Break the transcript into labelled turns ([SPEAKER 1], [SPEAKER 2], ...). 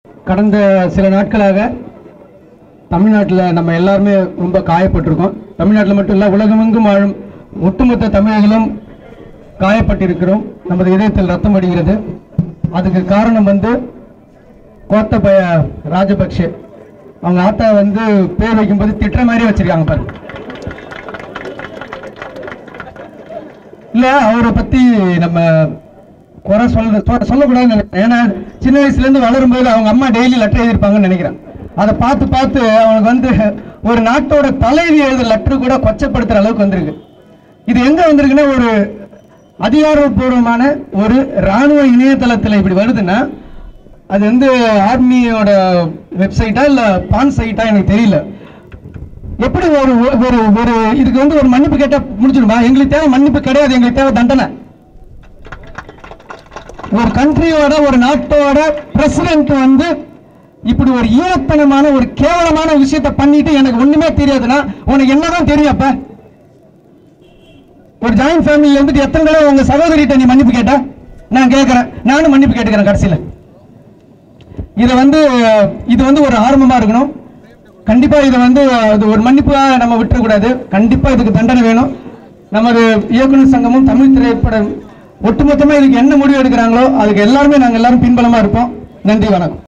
[SPEAKER 1] கடந்த சில நாட்களாக தமிழ்நாட்டில் நம்ம எல்லாருமே ரொம்ப காயப்பட்டிருக்கோம் தமிழ்நாட்டில் மட்டும் இல்லை உலகமெங்கும் வாழும் ஒட்டுமொத்த தமிழர்களும் காயப்பட்டிருக்கிறோம் நமது இதயத்தில் ரத்தம் வடிகிறது அதுக்கு காரணம் வந்து கோத்தபய ராஜபக்ஷே அவங்க ஆத்தா வந்து பேர் வைக்கும்போது திட்டுற மாதிரி வச்சிருக்காங்க பாருங்க இல்ல அவரை பத்தி நம்ம குறை சொல்ல சொ- சொல்லக்கூடாதுன்னு நினைக்கிறேன் ஏன்னா சின்ன வயசுல இருந்து வளரும்போது அவங்க அம்மா டெய்லி லெட்டர் எழுதியிருப்பாங்கன்னு நினைக்கிறேன் அதை பார்த்து பார்த்து அவனுக்கு வந்து ஒரு நாட்டோட தலைவி எழுத லெட்டர் கூட கொச்சப்படுத்துற அளவுக்கு வந்திருக்கு இது எங்க வந்திருக்குன்னா ஒரு அதிகாரப்பூர்வமான ஒரு ராணுவ இணையதளத்துல இப்படி வருதுன்னா அது வந்து ஆர்மியோட வெப்சைட்டா இல்ல பான் சைட்டா எனக்கு தெரியல எப்படி ஒரு ஒரு ஒரு இதுக்கு வந்து ஒரு மன்னிப்பு கேட்டா முடிச்சிடுமா எங்களுக்கு தேவை மன்னிப்பு கிடையாது எங்களுக்கு தேவை தண்டனை ஒரு கண்ட்ரியோட ஒரு நாட்டோட பிரசிடென்ட் வந்து இப்படி ஒரு ஈரத்தனமான ஒரு கேவலமான விஷயத்தை பண்ணிட்டு எனக்கு ஒண்ணுமே தெரியாதுன்னா உனக்கு என்னதான் தெரியும் அப்ப ஒரு ஜாயிண்ட் ஃபேமிலில இருந்துட்டு எத்தனை தடவை உங்க சகோதரிட்ட நீ மன்னிப்பு கேட்ட நான் கேட்கறேன் நானும் மன்னிப்பு கேட்டுக்கிறேன் கடைசியில இதை வந்து இது வந்து ஒரு ஆரம்பமா இருக்கணும் கண்டிப்பா இதை வந்து அது ஒரு மன்னிப்பா நம்ம விட்டுறக்கூடாது கண்டிப்பா இதுக்கு தண்டனை வேணும் நமது இயக்குனர் சங்கமும் தமிழ் திரைப்படம் ஒட்டுமொத்தமா இதுக்கு என்ன முடிவு எடுக்கிறாங்களோ அதுக்கு எல்லாருமே நாங்க எல்லாரும் பின்பலமா இருப்போம் நன்றி வணக்கம்